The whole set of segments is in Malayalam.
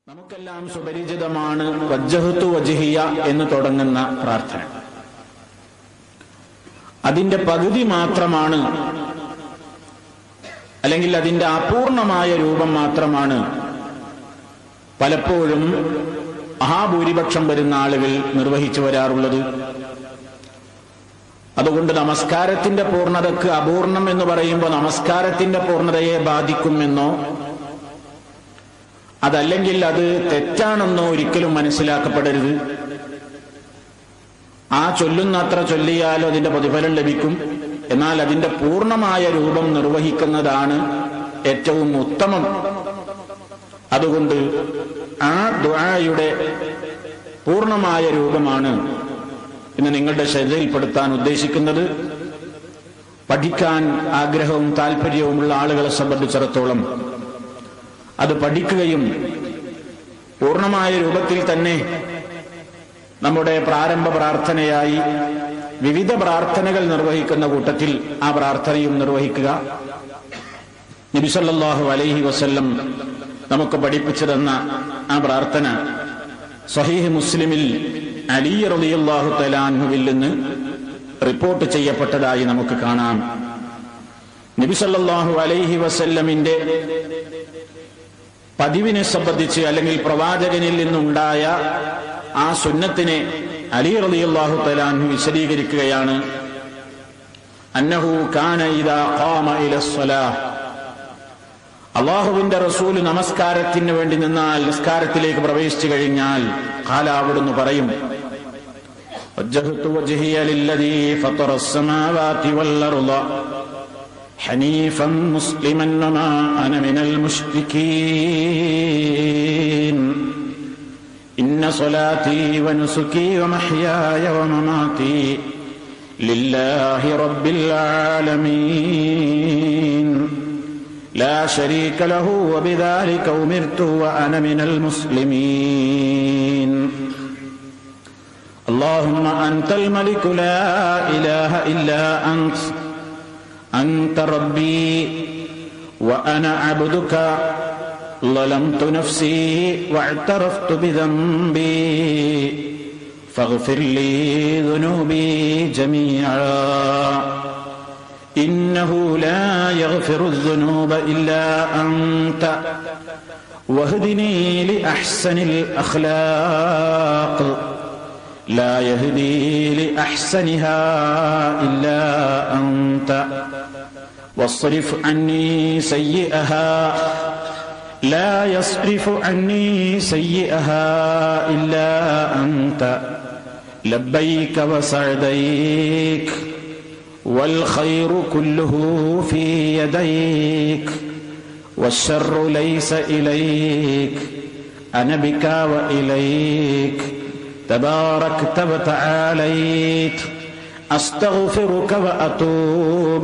നമുക്കെല്ലാം സുപരിചിതമാണ് വജ്ജഹത്തു വജിഹിയ എന്ന് തുടങ്ങുന്ന പ്രാർത്ഥന അതിന്റെ പകുതി മാത്രമാണ് അല്ലെങ്കിൽ അതിന്റെ അപൂർണമായ രൂപം മാത്രമാണ് പലപ്പോഴും മഹാഭൂരിപക്ഷം വരുന്ന ആളുകൾ നിർവഹിച്ചു വരാറുള്ളത് അതുകൊണ്ട് നമസ്കാരത്തിന്റെ പൂർണ്ണതക്ക് അപൂർണം എന്ന് പറയുമ്പോൾ നമസ്കാരത്തിന്റെ പൂർണ്ണതയെ ബാധിക്കുമെന്നോ അതല്ലെങ്കിൽ അത് തെറ്റാണെന്നോ ഒരിക്കലും മനസ്സിലാക്കപ്പെടരുത് ആ ചൊല്ലുന്നത്ര ചൊല്ലിയാൽ അതിന്റെ പ്രതിഫലം ലഭിക്കും എന്നാൽ അതിന്റെ പൂർണ്ണമായ രൂപം നിർവഹിക്കുന്നതാണ് ഏറ്റവും ഉത്തമം അതുകൊണ്ട് ആ ദുആയുടെ പൂർണ്ണമായ രൂപമാണ് ഇന്ന് നിങ്ങളുടെ ശ്രദ്ധയിൽപ്പെടുത്താൻ ഉദ്ദേശിക്കുന്നത് പഠിക്കാൻ ആഗ്രഹവും താല്പര്യവുമുള്ള ആളുകളെ സംബന്ധിച്ചിടത്തോളം അത് പഠിക്കുകയും പൂർണ്ണമായ രൂപത്തിൽ തന്നെ നമ്മുടെ പ്രാരംഭ പ്രാർത്ഥനയായി വിവിധ പ്രാർത്ഥനകൾ നിർവഹിക്കുന്ന കൂട്ടത്തിൽ ആ പ്രാർത്ഥനയും നിർവഹിക്കുക നബിസല്ലാഹു അലൈഹി വസല്ലം നമുക്ക് പഠിപ്പിച്ചു തന്ന ആ പ്രാർത്ഥന സഹീഹ് മുസ്ലിമിൽ അലി റളിയല്ലാഹു തലാൻഹുവിൽ നിന്ന് റിപ്പോർട്ട് ചെയ്യപ്പെട്ടതായി നമുക്ക് കാണാം നബിസല്ലാഹു അലൈഹി വസല്ലമിന്റെ പതിവിനെ സംബന്ധിച്ച് അല്ലെങ്കിൽ പ്രവാചകനിൽ നിന്നുണ്ടായ ആ സുന്നത്തിനെ അലി റളിയല്ലാഹു തലാൻഹു വിശദീകരിക്കുകയാണ് അന്നഹു കാന ഇദാ ഖാമ ഇലസ്സലാഹ് അള്ളാഹുവിന്റെ റസൂല് നമസ്കാരത്തിന് വേണ്ടി നിന്നാൽ നിസ്കാരത്തിലേക്ക് പ്രവേശിച്ചു കഴിഞ്ഞാൽ കാല അവിടുന്ന് പറയും وجهت وجهي للذي فطر السماوات والأرض حنيفا مسلما وما أنا من المشركين إن صلاتي ونسكي ومحياي ومماتي لله رب العالمين لا شريك له وبذلك أمرت وأنا من المسلمين اللهم أنت الملك لا إله إلا أنت أنت ربي وأنا عبدك ظلمت نفسي واعترفت بذنبي فاغفر لي ذنوبي جميعا إنه لا يغفر الذنوب إلا أنت واهدني لأحسن الأخلاق لا يهدي لأحسنها إلا أنت واصرف عني سيئها لا يصرف عني سيئها إلا أنت لبيك وسعديك والخير كله في يديك والشر ليس إليك أنا بك وإليك تباركت وتعاليت أستغفرك وأتوب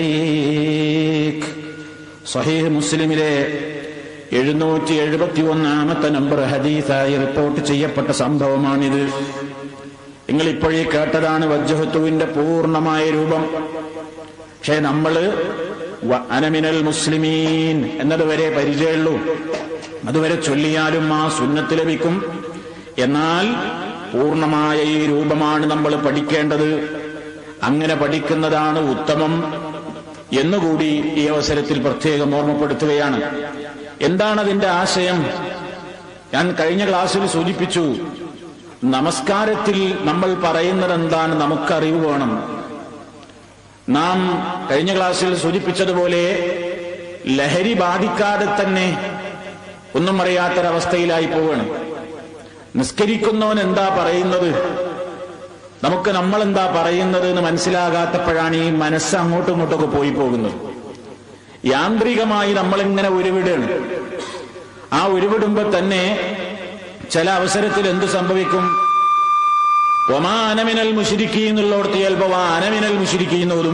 إليك صحيح مسلم എഴുന്നൂറ്റി എഴുപത്തി ഒന്നാമത്തെ നമ്പർ ഹദീസായി റിപ്പോർട്ട് ചെയ്യപ്പെട്ട സംഭവമാണിത് നിങ്ങൾ ഇപ്പോഴേ കേട്ടതാണ് വജ്ജഹത്തുവിന്റെ പൂർണ്ണമായ രൂപം പക്ഷേ നമ്മള് അനമിനൽ മുസ്ലിമീൻ എന്നതുവരെ പരിചയമുള്ളൂ അതുവരെ ചൊല്ലിയാലും ആ സുന്നത്ത് ലഭിക്കും എന്നാൽ പൂർണ്ണമായ ഈ രൂപമാണ് നമ്മൾ പഠിക്കേണ്ടത് അങ്ങനെ പഠിക്കുന്നതാണ് ഉത്തമം എന്നുകൂടി ഈ അവസരത്തിൽ പ്രത്യേകം ഓർമ്മപ്പെടുത്തുകയാണ് എന്താണ് അതിന്റെ ആശയം ഞാൻ കഴിഞ്ഞ ക്ലാസ്സിൽ സൂചിപ്പിച്ചു നമസ്കാരത്തിൽ നമ്മൾ പറയുന്നത് എന്താണ് നമുക്കറിവ് വേണം നാം കഴിഞ്ഞ ക്ലാസ്സിൽ സൂചിപ്പിച്ചതുപോലെ ലഹരി ബാധിക്കാതെ തന്നെ ഒന്നും അറിയാത്തൊരവസ്ഥയിലായി പോവുകയാണ് നിസ്കരിക്കുന്നവൻ എന്താ പറയുന്നത് നമുക്ക് നമ്മൾ എന്താ പറയുന്നത് എന്ന് മനസ്സിലാകാത്തപ്പോഴാണ് ഈ മനസ്സ് അങ്ങോട്ടും ഇങ്ങോട്ടൊക്കെ പോയി പോകുന്നത് യാന്ത്രികമായി നമ്മളിങ്ങനെ ഉരുവിടുകയാണ് ആ ഉരുവിടുമ്പോ തന്നെ ചില അവസരത്തിൽ എന്ത് സംഭവിക്കും ഒമാനമിനൽ മുഷിരിക്കി എന്നുള്ളടത്ത് ചിലപ്പോ വാനമിനൽ മുഷിരിക്കി എന്നോതും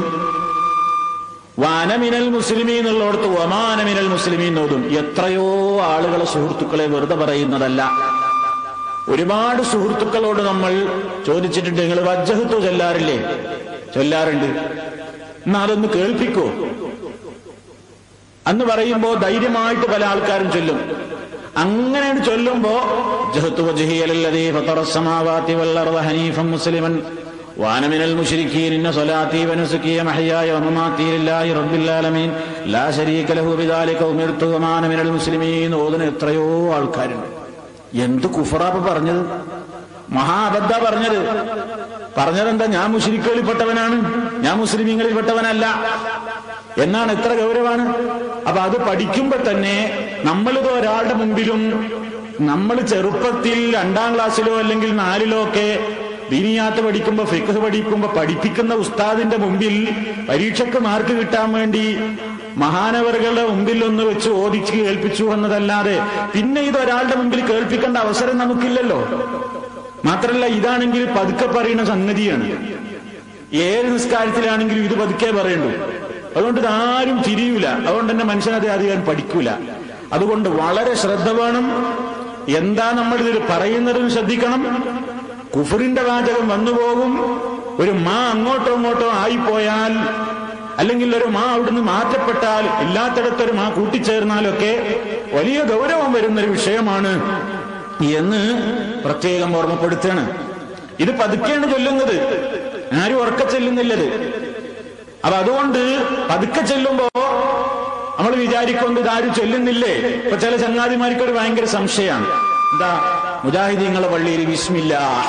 വാനമിനൽ മുസ്ലിമി എന്നുള്ളടത്ത് ഒമാനമിനൽ മുസ്ലിമി എന്നോതും എത്രയോ ആളുകളെ സുഹൃത്തുക്കളെ വെറുതെ പറയുന്നതല്ല ഒരുപാട് സുഹൃത്തുക്കളോട് നമ്മൾ ചോദിച്ചിട്ടുണ്ട് നിങ്ങൾ വജ്ജഹത്തു ചൊല്ലാറില്ലേ ചൊല്ലാറുണ്ട് എന്നാ അതൊന്ന് കേൾപ്പിക്കോ അന്ന് പറയുമ്പോ ധൈര്യമായിട്ട് പല ആൾക്കാരും ചൊല്ലും അങ്ങനെ ചൊല്ലുമ്പോ ജഹത്തു വജ്ഹിയലല്ലദീ ഫത്തറ السماوات والأرض حنيفا مسلما وانا من المشركين ان صلاتي ونسكي ومحياي ومماتي لله رب العالمين لا شريك له بذلك امرت وما انا من المسلمين ഓതുന്ന എത്രയോ ആൾക്കാരുണ്ട് എന്ത് കുഫറാപ്പ് പറഞ്ഞത് മഹാബദ്ധ പറഞ്ഞത് പറഞ്ഞതെന്താ ഞാൻ മുസ്ലിക്കുകളിൽപ്പെട്ടവനാണ് ഞാൻ മുസ്ലിമീങ്ങളിൽപ്പെട്ടവനല്ല എന്നാണ് എത്ര ഗൗരവമാണ് അപ്പൊ അത് പഠിക്കുമ്പോ തന്നെ നമ്മളിത് ഒരാളുടെ മുമ്പിലും നമ്മൾ ചെറുപ്പത്തിൽ രണ്ടാം ക്ലാസ്സിലോ അല്ലെങ്കിൽ നാലിലോ ഒക്കെ ദീനിയാത്ത് പഠിക്കുമ്പോ ഫിഖ് പഠിക്കുമ്പോ പഠിപ്പിക്കുന്ന ഉസ്താദിന്റെ മുമ്പിൽ പരീക്ഷയ്ക്ക് മാർക്ക് കിട്ടാൻ വേണ്ടി മഹാനവറുകളുടെ മുമ്പിൽ ഒന്ന് വെച്ച് ഓദിച്ച് കേൾപ്പിച്ചു എന്നതല്ലാതെ പിന്നെ ഇത് ഒരാളുടെ മുമ്പിൽ കേൾപ്പിക്കേണ്ട അവസരം നമുക്കില്ലല്ലോ മാത്രല്ല ഇതാണെങ്കിൽ പതുക്കെ പറയുന്ന സംഗതിയാണ് ഏത് നിസ്കാരത്തിലാണെങ്കിലും ഇത് പതുക്കെ പറയണ്ടു അതുകൊണ്ട് ഇത് ആരും തിരിയൂല അതുകൊണ്ട് തന്നെ മനുഷ്യനത് അധികം പഠിക്കൂല അതുകൊണ്ട് വളരെ ശ്രദ്ധ വേണം എന്താ നമ്മൾ ഇതിൽ പറയുന്നതും ശ്രദ്ധിക്കണം കുഫറിന്റെ വാചകം വന്നുപോകും ഒരു മാ അങ്ങോട്ടോ ഇങ്ങോട്ടോ ആയിപ്പോയാൽ അല്ലെങ്കിൽ ഒരു മാ അവിടുന്ന് മാറ്റപ്പെട്ടാൽ ഇല്ലാത്തിടത്തൊരു മാ കൂട്ടിച്ചേർന്നാലൊക്കെ വലിയ ഗൗരവം വരുന്നൊരു വിഷയമാണ് എന്ന് പ്രത്യേകം ഓർമ്മപ്പെടുത്തുകയാണ് ഇത് പതുക്കെയാണ് ചൊല്ലുന്നത് ആരും ഉറക്ക ചെല്ലുന്നില്ലത് അപ്പൊ അതുകൊണ്ട് പതുക്കെ ചെല്ലുമ്പോ നമ്മൾ വിചാരിക്കൊണ്ട് ഇതാരും ചൊല്ലുന്നില്ലേ ഇപ്പൊ ചില ചങ്ങാതിമാർക്ക് ഒരു ഭയങ്കര സംശയമാണ് എന്താ മുജാഹിദീങ്ങളെ പള്ളിയിൽ വിസ്മില്ല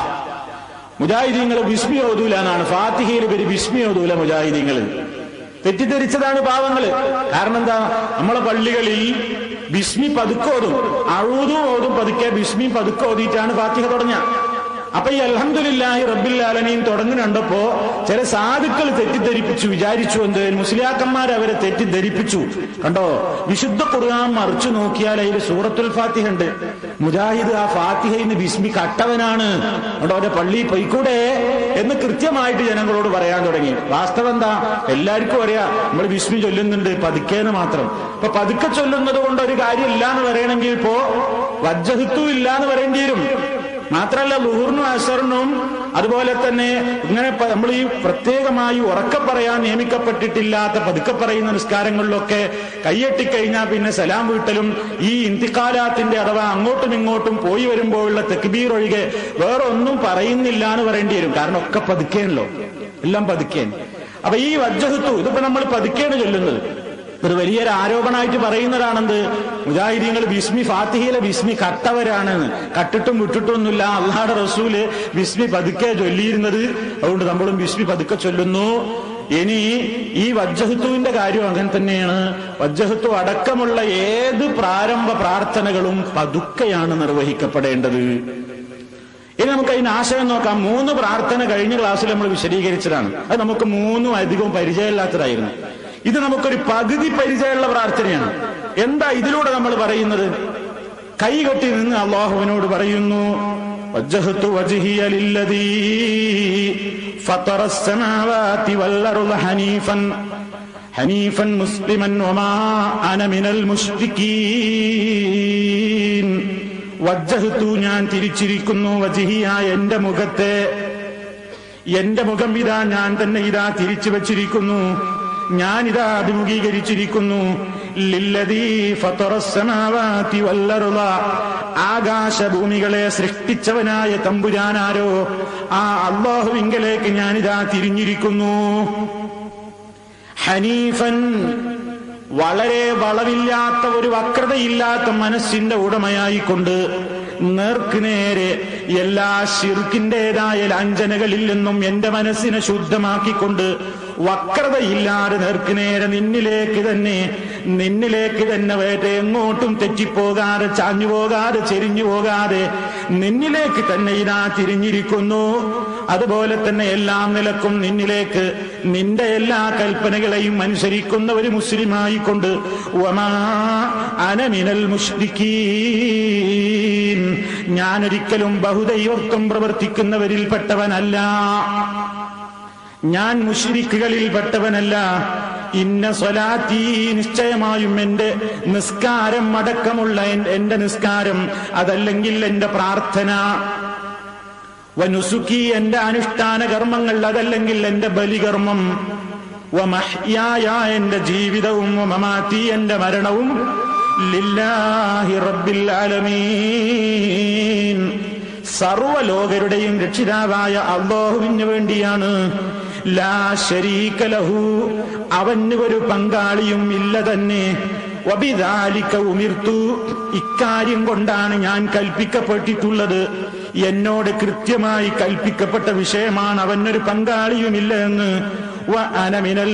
മുജാഹിദീങ്ങൾ വിസ്മി ഓതൂല എന്നാണ് ഫാത്തിഹയിൽ ഇവര് വിസ്മി ഓതൂല മുജാഹിദീങ്ങൾ തെറ്റിദ്ധരിച്ചതാണ് പാവങ്ങള് കാരണം എന്താ നമ്മളെ പള്ളികളിൽ ബിസ്മി പതുക്കോതും അഴുതും ഓതും പതുക്കെ ബിസ്മി പതുക്കോതിയിട്ടാണ് ഫാത്തിഹ തുടങ്ങുക അപ്പൊ ഈ അൽഹംദുലില്ലാഹി റബ്ബിൽ ആലമീൻ തുടങ്ങുന്നുണ്ടപ്പോ ചില സാധുക്കൾ തെറ്റിദ്ധരിപ്പിച്ചു വിചാരിച്ചു എന്ത് മുസ്ലിയാക്കന്മാർ അവരെ തെറ്റിദ്ധരിപ്പിച്ചു കണ്ടോ വിശുദ്ധ ഖുർആൻ മറിച്ചു നോക്കിയാൽ അതിൽ സൂറത്തുൽ ഫാത്തിഹ ഉണ്ട് മുജാഹിദ് ആ ഫാത്തിഹയിന്ന് ബിസ്മി കട്ടവനാണ് കണ്ടോ അവന്റെ പള്ളി പൊയ്ക്കൂടെ എന്ന് കൃത്യമായിട്ട് ജനങ്ങളോട് പറയാൻ തുടങ്ങി വാസ്തവം എന്താ എല്ലാവർക്കും അറിയാം നമ്മൾ ബിസ്മി ചൊല്ലുന്നുണ്ട് പതുക്കേന്ന് മാത്രം ഇപ്പൊ പതുക്കെ ചൊല്ലുന്നത് കൊണ്ട് ഒരു കാര്യം ഇല്ല എന്ന് പറയണമെങ്കിൽ ഇപ്പോ വജ്ജഹിത്വം ഇല്ല എന്ന് പറയേണ്ടി വരും മാത്രമല്ല ലുഹുറിനും അസറിനും അതുപോലെ തന്നെ ഇങ്ങനെ പ- നമ്മൾ ഈ പ്രത്യേകമായി ഉറക്കെ പറയാൻ നിയമിക്കപ്പെട്ടിട്ടില്ലാത്ത പതുക്കെ പറയുന്ന നിസ്കാരങ്ങളിലൊക്കെ കൈയെട്ടിക്കഴിഞ്ഞാൽ പിന്നെ സലാം വീട്ടലും ഈ ഇന്തിക്കാലാത്തിന്റെ അഥവാ അങ്ങോട്ടും ഇങ്ങോട്ടും പോയി വരുമ്പോഴുള്ള തെക്കുബീർ ഒഴികെ വേറെ ഒന്നും പറയുന്നില്ല എന്ന് പറയേണ്ടി വരും കാരണം ഒക്കെ പതുക്കേണല്ലോ എല്ലാം പതുക്കേൻ അപ്പൊ ഈ വജ്ജഹത്തു ഇതിപ്പോ നമ്മൾ പതുക്കേണ് ചൊല്ലുന്നത് ഒരു വലിയൊരു ആരോപണമായിട്ട് പറയുന്നതാണെന്ത് മുജാഹിദീങ്ങൾ ബിസ്മി ഫാത്തിഹയിലെ ബിസ്മി കട്ടവരാണെന്ന് കട്ടിട്ടും വിട്ടിട്ടൊന്നുമില്ല അള്ളാഹുടെ റസൂല് ബിസ്മി പതുക്കെ ചൊല്ലിയിരുന്നത് അതുകൊണ്ട് നമ്മളും ബിസ്മി പതുക്കെ ചൊല്ലുന്നു ഇനി ഈ വജ്ജഹത്തുവിന്റെ കാര്യം അങ്ങനെ തന്നെയാണ് വജ്ജഹത്തു അടക്കമുള്ള ഏത് പ്രാരംഭ പ്രാർത്ഥനകളും പതുക്കെയാണ് നിർവഹിക്കപ്പെടേണ്ടത് ഇനി നമുക്ക് അതിന് ആശയം നോക്കാം മൂന്ന് പ്രാർത്ഥന കഴിഞ്ഞ ക്ലാസ്സിൽ നമ്മൾ വിശദീകരിച്ചതാണ് അത് നമുക്ക് മൂന്നും അധികവും പരിചയമില്ലാത്തതായിരുന്നു ഇത് നമുക്കൊരു പകുതി പരിചയമുള്ള പ്രാർത്ഥനയാണ് എന്താ ഇതിലൂടെ നമ്മൾ പറയുന്നത് കൈകെട്ടി നിന്ന് അള്ളാഹുവിനോട് പറയുന്നു വജ്ജഹത്തു വജ്ഹിയ ലില്ലദീ ഫത്തറ السماوات والأرض حنيفا حنيفا مسلما وما أنا من المشركين വജ്ജഹത്തു ഞാൻ തിരിച്ചിരിക്കുന്നു വജിഹിയ എന്റെ മുഖത്തെ എന്റെ മുഖം ഇതാ ഞാൻ തന്നെ ഇതാ തിരിച്ചു വച്ചിരിക്കുന്നു ഞാൻ ഇതാ അഭിമുഖീകരിച്ചിരിക്കുന്നു ലില്ലദീ ഫത്തറസ്സമാവാതി വല്ലറുള ആകാശഭൂമികളെ സൃഷ്ടിച്ചവനായ തമ്പുരാനാരോ ആ അള്ളാഹുവിങ്കലേക്ക് ഞാനിതാ തിരിഞ്ഞിരിക്കുന്നു ഹനീഫൻ വളരെ വളവില്ലാത്ത ഒരു വക്രതയില്ലാത്ത മനസ്സിന്റെ ഉടമയായിക്കൊണ്ട് നേർക്കുനേരെ എല്ലാ ശിർക്കിന്റേതായ ലാഞ്ചനകളിൽ നിന്നും എന്റെ മനസ്സിനെ ശുദ്ധമാക്കിക്കൊണ്ട് വക്രതയില്ലാതെ നേർക്കുനേരെ നിന്നിലേക്ക് തന്നെ നിന്നിലേക്ക് തന്നെ വേറെ എങ്ങോട്ടും തെറ്റിപ്പോകാതെ ചാഞ്ഞു പോകാതെ ചെരിഞ്ഞു പോകാതെ നിന്നിലേക്ക് തന്നെ ഇതാ തിരിഞ്ഞിരിക്കുന്നു അതുപോലെ തന്നെ എല്ലാം നിലക്കും നിന്നിലേക്ക് നിന്റെ എല്ലാ കൽപ്പനകളെയും അനുസരിക്കുന്ന ഒരു മുസ്ലിമായിക്കൊണ്ട് വമാ അനമിനൽ മുഷ്രിക്കീൻ ഞാനൊരിക്കലും ബഹുദൈവത്വം പ്രവർത്തിക്കുന്നവരിൽപ്പെട്ടവനല്ല ഞാൻ മുഷിരിക്കുകളിൽപ്പെട്ടവനല്ല ഇന്ന സ്വലാത്തി നിശ്ചയമായും എന്റെ നിസ്കാരം അടക്കമുള്ള എൻ- എന്റെ നിസ്കാരം അതല്ലെങ്കിൽ എന്റെ പ്രാർത്ഥന വനുസുക്കി എന്റെ അനുഷ്ഠാന കർമ്മങ്ങൾ അതല്ലെങ്കിൽ എന്റെ ബലികർമ്മം വമഹ്യായ എന്റെ ജീവിതവും വമമാത്തി എന്റെ മരണവും ലില്ലാഹി റബ്ബിൽ ആലമീൻ സർവലോകരുടെയും രക്ഷിതാവായ അള്ളാഹുവിന് വേണ്ടിയാണ് ലാ ശരീക ലഹു അവന് ഒരു പങ്കാളിയും ഇല്ല തന്നെ വബിദാലിക ഉമിർത്തു ഇക്കാര്യം കൊണ്ടാണ് ഞാൻ കൽപ്പിക്കപ്പെട്ടിട്ടുള്ളത് എന്നോട് കൃത്യമായി കൽപ്പിക്കപ്പെട്ട വിഷയമാണ് അവനൊരു പങ്കാളിയുമില്ല എന്ന് വ അനമിനൽ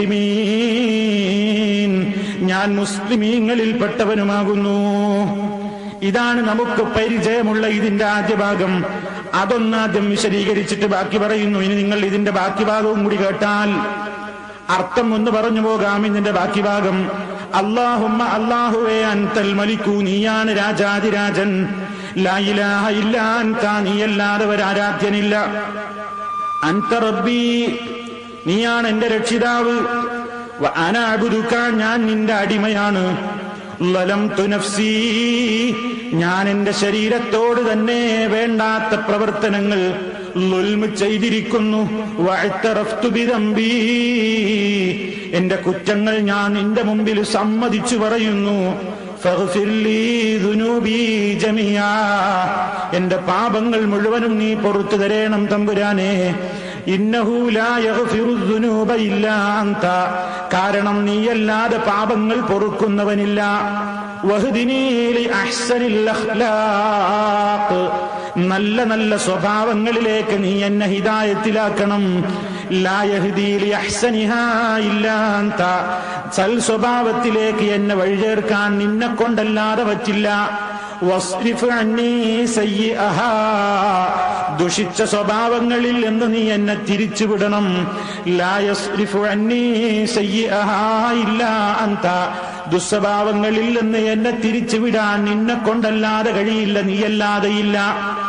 മുസ്ലിമീൻ ഞാൻ മുസ്ലിമീങ്ങളിൽപ്പെട്ടവനുമാകുന്നു ഇതാണ് നമുക്ക് പരിചയമുള്ള ഇതിന്റെ ആദ്യ ഭാഗം അതൊന്നാദ്യം വിശദീകരിച്ചിട്ട് ബാക്കി പറയുന്നു ഇനി നിങ്ങൾ ഇതിന്റെ ബാക്കി ഭാഗവും കൂടി കേട്ടാൽ അർത്ഥം ഒന്ന് പറഞ്ഞു പോകാം ഇതിന്റെ ബാക്കി ഭാഗം അള്ളാഹുമ്മ അള്ളാഹുവേ അൻതൽ മലിക്കു നീയാണ് രാജാതിരാജൻ ലായിലാഹ ഇല്ല അൻത നീയല്ലാതെ ഒരാരാധ്യനില്ല അൻത റബ്ബി നീയാണ് എന്റെ രക്ഷിതാവ് വ അന അബ്ദുക ഞാൻ നിന്റെ അടിമയാണ് ലലം തുനഫ്സി ഞാൻ എന്റെ ശരീരത്തോട് തന്നെ വേണ്ടാത്ത പ്രവർത്തനങ്ങൾ ലുൽമ് ചെയ്തിരിക്കുന്നു വഅ്തറഫ്തു ബിദംബി എന്റെ കുറ്റങ്ങൾ ഞാൻ നിന്റെ മുമ്പിൽ സമ്മതിച്ചു പറയുന്നു ഫഗ്ഫിർ ലീ ദുനൂബി ജമിയാ എന്റെ പാപങ്ങൾ മുഴുവനും നീ പുറത്തു തരേണം തമ്പുരാനെ ഇന്നഹു ലാ യഗ്ഫിറു ദുനൂബ ഇല്ലാ അൻത കാരണം നീയല്ലാതെ പാപങ്ങൾ പൊറുക്കുന്നവനില്ല വഹ്ദിനീ ലി അഹ്സനിൽ അഖ്ലാഖ് നല്ല നല്ല സ്വഭാവങ്ങളിലേക്ക് നീ എന്നെ ഹിദായത്തിലാക്കണം ലാ യഹ്ദീ ലി അഹ്സനിഹാ ഇല്ലാ അൻത സൽ സ്വഭാവത്തിലേക്ക് എന്നെ വഴിചേർക്കാൻ നിന്നെ കൊണ്ടല്ലാതെ പറ്റില്ല വസ്രിഫ് അന്നീ സയ്യിഅഹാ ദുഷിച്ച സ്വഭാവങ്ങളിൽ നിന്ന് നീ എന്നെ തിരിച്ചുവിടണം ലാ യസ്രിഫു അന്നീ സയ്യിഅഹാ ഇല്ലാ അൻത ദുസ്വഭാവങ്ങളിൽ നിന്ന് എന്നെ തിരിച്ചുവിടാൻ നിന്നെ കൊണ്ടല്ലാതെ കഴിയില്ല നീയല്ലാതെയില്ല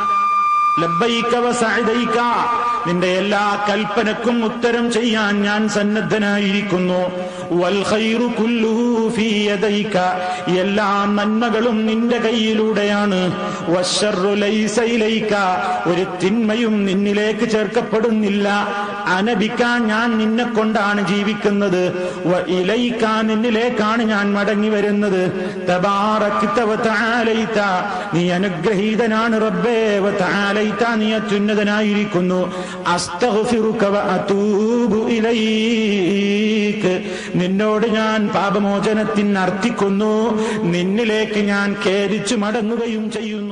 ലബ്ബൈക വസഅദൈക നിന്റെ എല്ലാ കൽപ്പനക്കും ഉത്തരം ചെയ്യാൻ ഞാൻ സന്നദ്ധനായിരിക്കുന്നു വൽ ഖൈറു കുല്ലുഹു ഫീ യദൈക എല്ലാ നന്മകളും നിന്റെ കയ്യിലൂടെയാണ് വശർറു ലൈസ ഇലൈക ഒരു തിന്മയും നിന്നിലേക്ക് ചേർക്കപ്പെടുന്നില്ല അനബിക്ക ഞാൻ നിന്നെ കൊണ്ടാണ് ജീവിക്കുന്നത് വ ഇലൈക നിന്നിലേക്കാണ് ഞാൻ മടങ്ങി വരുന്നത് തബാറക്ത വ തആലൈത നീ അനുഗ്രഹീതനാണ് റബ്ബേ വ തആലൈത നീ അത്യുന്നതനായിരിക്കുന്നു അസ്തഗ്ഫിറുക വ അതൂബു ഇലൈക് നിന്നോട് ഞാൻ പാപമോചനത്തിന് അർത്ഥിക്കുന്നു നിന്നിലേക്ക് ഞാൻ ഖേദിച്ചു മടങ്ങുകയും ചെയ്യുന്നു